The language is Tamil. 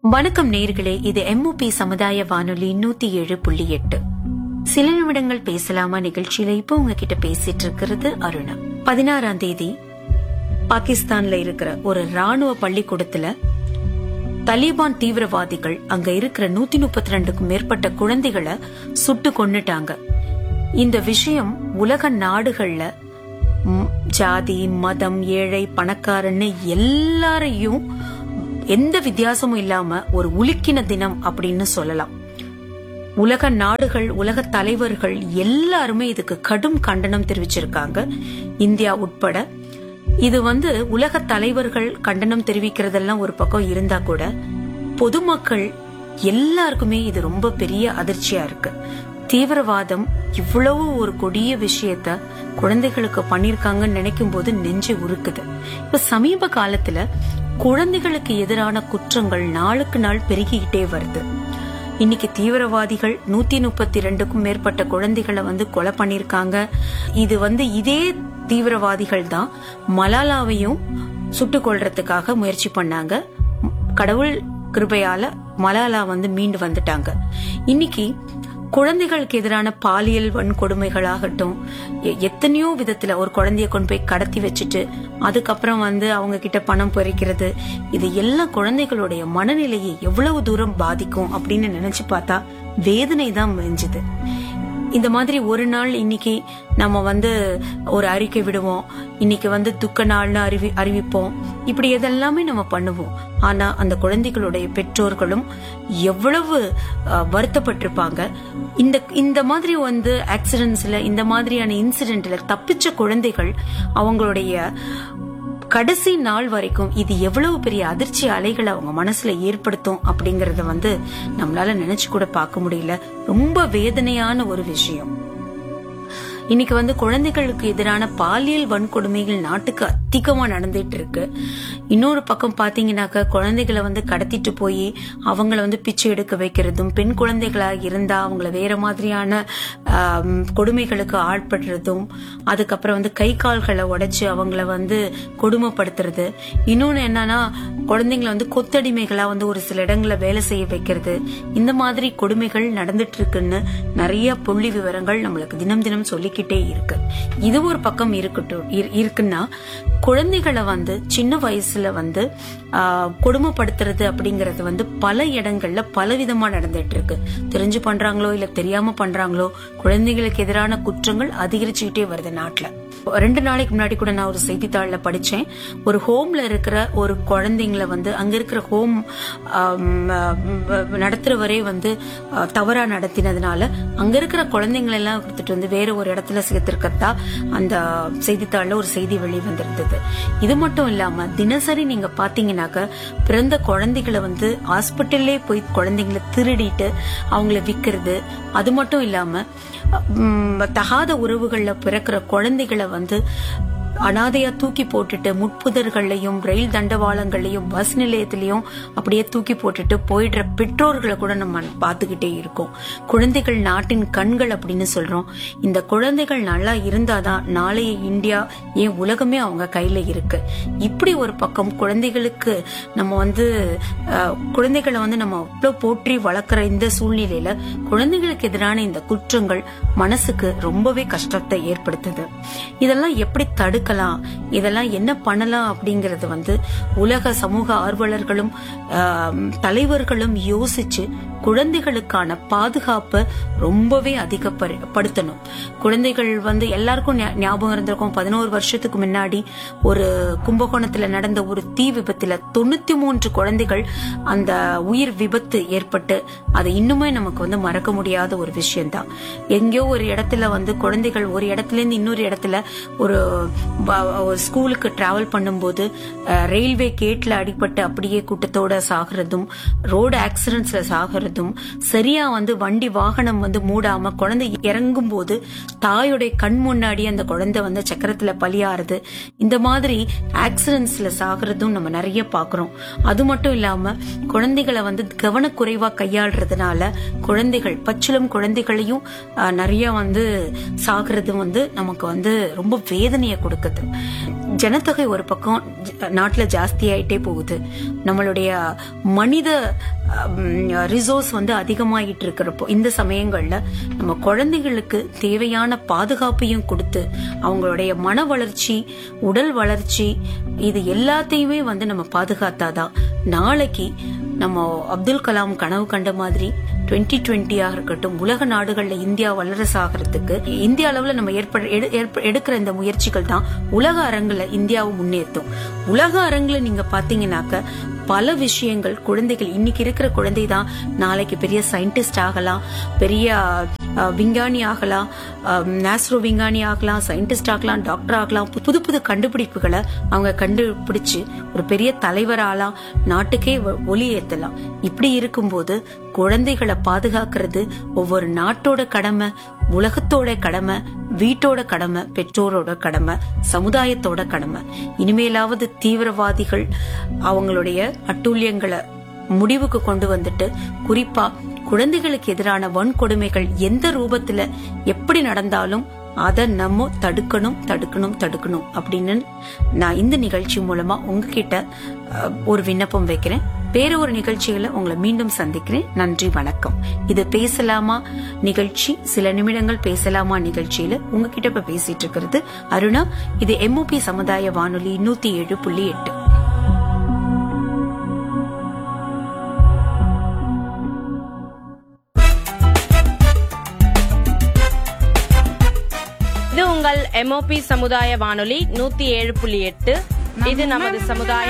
வணக்கம் நேர்களே இது எம்ஓபி சமுதாய வானொலி நூத்தி ஏழு புள்ளி எட்டு சில நிமிடங்கள் பேசலாமா நிகழ்ச்சியில இப்போ உங்ககிட்ட பேசிட்டு இருக்கிறது அருணா பதினாறாம் தேதி பாகிஸ்தான்ல இருக்கிற ஒரு ராணுவ பள்ளிக்கூடத்துல தலிபான் தீவிரவாதிகள் அங்க இருக்கிற நூத்தி முப்பத்தி ரெண்டுக்கும் மேற்பட்ட குழந்தைகளை சுட்டு கொன்னுட்டாங்க இந்த விஷயம் உலக நாடுகள்ல ம், ஜாதி மதம் ஏழை பணக்காரன்னு எல்லாரையும் எந்த வித்தியாசமும் இல்லாம ஒரு உலுக்கின தினம் அப்படின்னு சொல்லலாம் உலக நாடுகள் உலக தலைவர்கள் எல்லாருமே இதுக்கு கடும் கண்டனம் தெரிவிச்சிருக்காங்க இந்தியா உட்பட இது வந்து உலக தலைவர்கள் கண்டனம் தெரிவிக்கிறதெல்லாம் ஒரு பக்கம் இருந்தா கூட பொதுமக்கள் எல்லாருக்குமே இது ரொம்ப பெரிய அதிர்ச்சியா இருக்கு தீவிரவாதம் இவ்வளவு ஒரு கொடிய விஷயத்த குழந்தைகளுக்கு பண்ணிருக்காங்கன்னு நினைக்கும் போது நெஞ்சு உருக்குது இப்ப சமீப காலத்துல குழந்தைகளுக்கு எதிரான குற்றங்கள் நாளுக்கு நாள் பெருகிக்கிட்டே வருது இன்னைக்கு தீவிரவாதிகள் நூத்தி முப்பத்தி ரெண்டுக்கும் மேற்பட்ட குழந்தைகளை வந்து கொலை பண்ணிருக்காங்க இது வந்து இதே தீவிரவாதிகள் தான் மலாலாவையும் சுட்டுக் கொல்றதுக்காக முயற்சி பண்ணாங்க கடவுள் கிருபையால மலாலா வந்து மீண்டு வந்துட்டாங்க இன்னைக்கு குழந்தைகளுக்கு எதிரான பாலியல் வன்கொடுமைகளாகட்டும் எ- எத்தனையோ விதத்துல ஒரு குழந்தைய கொண்டு போய் கடத்தி வச்சுட்டு அதுக்கப்புறம் வந்து அவங்க கிட்ட பணம் பறிக்கிறது இது எல்லாம் குழந்தைகளுடைய மனநிலையை எவ்வளவு தூரம் பாதிக்கும் அப்படின்னு நினைச்சு பார்த்தா வேதனை தான் மிஞ்சுது இந்த மாதிரி ஒரு நாள் இன்னைக்கு நம்ம வந்து ஒரு அறிக்கை விடுவோம் இன்னைக்கு வந்து துக்க நாள்னு அறிவி அறிவிப்போம் இப்படி எதெல்லாமே நம்ம பண்ணுவோம் ஆனா அந்த குழந்தைகளுடைய பெற்றோர்களும் எவ்வளவு அஹ், வருத்தப்பட்டிருப்பாங்க இந்த இந்த மாதிரி வந்து ஆக்சிடென்ட்ஸ்ல இந்த மாதிரியான இன்சிடென்ட்ல தப்பிச்ச குழந்தைகள் அவங்களுடைய கடைசி நாள் வரைக்கும் இது எவ்வளவு பெரிய அதிர்ச்சி அலைகளை அவங்க மனசுல ஏற்படுத்தும் அப்படிங்கறத வந்து நம்மளால நினைச்சு கூட பார்க்க முடியல ரொம்ப வேதனையான ஒரு விஷயம் இன்னைக்கு வந்து குழந்தைகளுக்கு எதிரான பாலியல் வன்கொடுமைகள் நாட்டுக்கு அதிகமா நடந்துட்டு இருக்கு இன்னொரு பக்கம் பாத்தீங்கன்னாக்க குழந்தைகளை வந்து கடத்திட்டு போய் அவங்கள வந்து பிச்சை எடுக்க வைக்கிறதும் பெண் குழந்தைகளா இருந்தா அவங்கள வேற மாதிரியான ஆம், கொடுமைகளுக்கு ஆட்படுறதும் அதுக்கப்புறம் வந்து கை கால்களை உடைச்சு அவங்கள வந்து கொடுமைப்படுத்துறது இன்னொன்னு என்னன்னா குழந்தைங்களை வந்து கொத்தடிமைகளா வந்து ஒரு சில இடங்கள்ல வேலை செய்ய வைக்கிறது இந்த மாதிரி கொடுமைகள் நடந்துட்டு இருக்குன்னு நிறைய புள்ளி விவரங்கள் நம்மளுக்கு தினம் தினம் சொல்லிக்கிட்டே இருக்கு இது ஒரு பக்கம் இருக்கட்டும் இரு- இருக்குன்னா குழந்தைகளை வந்து சின்ன வயசுல வந்து ஆஹ், கொடுமைப்படுத்துறது அப்படிங்கறது வந்து பல இடங்கள்ல பலவிதமா நடந்துட்டு இருக்கு தெரிஞ்சு பண்றாங்களோ இல்ல தெரியாம பண்றாங்களோ குழந்தைகளுக்கு எதிரான குற்றங்கள் அதிகரிச்சுக்கிட்டே வருது நாட்டுல ரெண்டு நாளைக்கு முன்னாடி கூட நான் ஒரு செய்தித்தாள்ல படிச்சேன் ஒரு ஹோம்ல இருக்கிற ஒரு குழந்தைங்கள வந்து அங்க இருக்கிற ஹோம் நடத்துறவரே வந்து ஆஹ், தவறா நடத்தினதுனால அங்க இருக்கிற குழந்தைங்களை எல்லாம் கொடுத்துட்டு வந்து வேற ஒரு இடத்துல சேர்த்திருக்கதா அந்த செய்தித்தாள்ல ஒரு செய்தி வெளிவந்திருந்தது இது மட்டும் இல்லாம தினசரி நீங்க பாத்தீங்கன்னாக்க பிறந்த குழந்தைகளை வந்து ஹாஸ்பிட்டல்லே போய் குழந்தைங்களை திருடிட்டு அவங்கள விக்கிறது அது மட்டும் இல்லாம உம், தகாத உறவுகள்ல பிறக்கிற குழந்தைகளை வந்து அனாதையா தூக்கி போட்டுட்டு முட்புதர்கள்லயும் ரயில் தண்டவாளங்கள்லயும் பஸ் நிலையத்திலயும் அப்படியே தூக்கி போட்டுட்டு போயிடுற பெற்றோர்களை கூட நம்ம பார்த்துக்கிட்டே இருக்கோம் குழந்தைகள் நாட்டின் கண்கள் அப்படின்னு சொல்றோம் இந்த குழந்தைகள் நல்லா இருந்தாதான் நாளைய இந்தியா ஏன் உலகமே அவங்க கையில இருக்கு இப்படி ஒரு பக்கம் குழந்தைகளுக்கு நம்ம வந்து அஹ், குழந்தைகளை வந்து நம்ம அவ்வளவு போற்றி வளர்க்குற இந்த சூழ்நிலையில குழந்தைகளுக்கு எதிரான இந்த குற்றங்கள் மனசுக்கு ரொம்பவே கஷ்டத்தை ஏற்படுத்துது இதெல்லாம் எப்படி தடுக்கலாம் இதெல்லாம் என்ன பண்ணலாம் அப்படிங்கறது வந்து உலக சமூக ஆர்வலர்களும் ஆம், தலைவர்களும் யோசிச்சு குழந்தைகளுக்கான பாதுகாப்பை ரொம்பவே அதிகப்படுத்தணும் குழந்தைகள் வந்து எல்லாருக்கும் ஞா- ஞாபகம் இருந்திருக்கும் பதினோரு வருஷத்துக்கு முன்னாடி ஒரு கும்பகோணத்துல நடந்த ஒரு தீ விபத்துல தொண்ணூத்தி மூன்று குழந்தைகள் அந்த உயிர் விபத்து ஏற்பட்டு அது இன்னுமே நமக்கு வந்து மறக்க முடியாத ஒரு விஷயம்தான் எங்கேயோ ஒரு இடத்துல வந்து குழந்தைகள் ஒரு இடத்துல இருந்து இன்னொரு இடத்துல ஒரு ப- ஒரு ஸ்கூலுக்கு டிராவல் பண்ணும்போது அஹ், ரயில்வே கேட்ல அடிபட்டு அப்படியே கூட்டத்தோட சாகிறதும் ரோடு ஆக்சிடென்ட்ஸ்ல சாகிறதும் சாகிறதும் சரியா வந்து வண்டி வாகனம் வந்து மூடாம குழந்தை இறங்கும் போது தாயோடைய கண் முன்னாடி அந்த குழந்தை வந்து சக்கரத்துல பலியாறுது இந்த மாதிரி ஆக்சிடென்ட்ஸ்ல சாகிறதும் நம்ம நிறைய பாக்குறோம் அது மட்டும் இல்லாம குழந்தைகளை வந்து கவனக்குறைவா கையாளுறதுனால குழந்தைகள் பச்சிளம் குழந்தைகளையும் ஆஹ், நிறைய வந்து சாகிறது வந்து நமக்கு வந்து ரொம்ப வேதனையை கொடுக்குது ஜனத்தொகை ஒரு பக்கம் ஜ- நாட்டுல ஜாஸ்தி ஆயிட்டே போகுது நம்மளுடைய மனித ரிசோர்ஸ் வந்து அதிகமாயிட்டு இருக்கிறப்போ இந்த சமயங்கள்ல நம்ம குழந்தைகளுக்கு தேவையான பாதுகாப்பையும் கொடுத்து அவங்களுடைய மன வளர்ச்சி உடல் வளர்ச்சி இது எல்லாத்தையுமே வந்து நம்ம பாதுகாத்தாதான் நாளைக்கு நம்ம அப்துல் கலாம் கனவு கண்ட மாதிரி டுவெண்ட்டி டுவெண்ட்டியா இருக்கட்டும் உலக நாடுகள்ல இந்தியா வல்லரசு ஆகிறதுக்கு இந்திய அளவுல நம்ம ஏற்பட எடு- ஏற்ப- எடுக்கிற இந்த முயற்சிகள் தான் உலக அரங்குல இந்தியாவை முன்னேற்றும் உலக அரங்குல நீங்க பாத்தீங்கன்னாக்க பல விஷயங்கள் குழந்தைகள் இன்னைக்கு இருக்கிற குழந்தை தான் நாளைக்கு பெரிய சயின்டிஸ்ட் ஆகலாம் பெரிய அஹ், விஞ்ஞானி ஆகலாம் நேஸ்ரோ விஞ்ஞானி ஆகலாம் சயின்டிஸ்ட் ஆகலாம் டாக்டர் ஆகலாம் புது புது கண்டுபிடிப்புகளை அவங்க கண்டுபிடிச்சு ஒரு பெரிய தலைவர் ஆகலாம் நாட்டுக்கே ஒ- ஒளி ஏத்தலாம் இப்படி இருக்கும்போது குழந்தைகளை பாதுகாக்கிறது ஒவ்வொரு நாட்டோட கடமை உலகத்தோட கடமை வீட்டோட கடமை பெற்றோரோட கடமை சமுதாயத்தோட கடமை இனிமேலாவது தீவிரவாதிகள் அவங்களுடைய அட்டூழியங்களை முடிவுக்கு கொண்டு வந்துட்டு குறிப்பா குழந்தைகளுக்கு எதிரான வன்கொடுமைகள் எந்த ரூபத்துல எப்படி நடந்தாலும் அதை நம்ம தடுக்கணும் தடுக்கணும் தடுக்கணும் அப்படின்னு நான் இந்த நிகழ்ச்சி மூலமா உங்ககிட்ட அஹ், ஒரு விண்ணப்பம் வைக்கிறேன் வேற ஒரு நிகழ்ச்சிகளை உங்களை மீண்டும் சந்திக்கிறேன் நன்றி வணக்கம் இது பேசலாமா நிகழ்ச்சி சில நிமிடங்கள் பேசலாமா நிகழ்ச்சியில உங்ககிட்ட இப்ப பேசிட்டு இருக்கிறது அருணா இது எம்ஓபி சமுதாய வானொலி நூத்தி ஏழு புள்ளி எட்டு இது உங்கள் எம்ஓபி சமுதாய வானொலி நூத்தி ஏழு புள்ளி எட்டு இது நமது சமுதாய